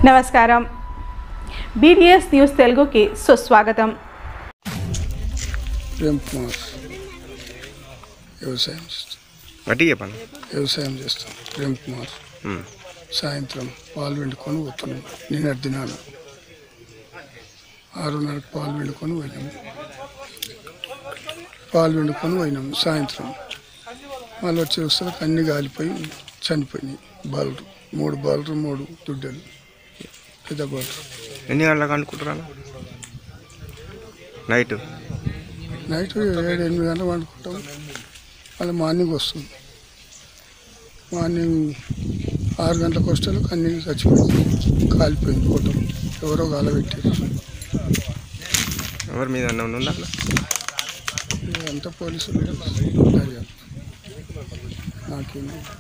నమస్కారం BDS news తెలుగుకి సుస్వాగతం ప్రేమ్ కుమార్ వ్యవసాయం చేస్తాం గట్టి చెప్పండి వ్యవసాయం చేస్తాం ప్రేమ్ కుమార్ ఉమ్. సాయంత్రం పాలు వండుకొని పోతున్నాం నిన్నటి దినాలు ఆరున్నరకు పాలు వండుకొని పోయినాము పాలు వండుకొని పోయినాము సాయంత్రం మళ్ళీ వచ్చి వస్తే అన్ని కాలిపోయి చనిపోయినాయి బాలురు మూడు బాలురు మూడు దుడ్డలు పెద్ద బాలురు ఎన్ని గంటలకు అనుకుంటున్నాను నైట్ నైట్ ఏడు ఎనిమిది గంటలకు వండుకుంటాం మళ్ళీ మార్నింగ్ వస్తుంది మార్నింగ్ ఆరు గంటలకు వస్తే అన్ని చచ్చిపోయింది కాలిపోయింది ఫోటో ఎవరో కాలబెట్టారు ఎవరి మీద అన్న ఉందా అట్లా అంతా పోలీసులు దర్యాప్తు నాకేమో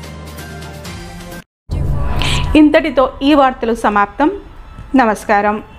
ఇంతటితో ఈ వార్తలు సమాప్తం నమస్కారం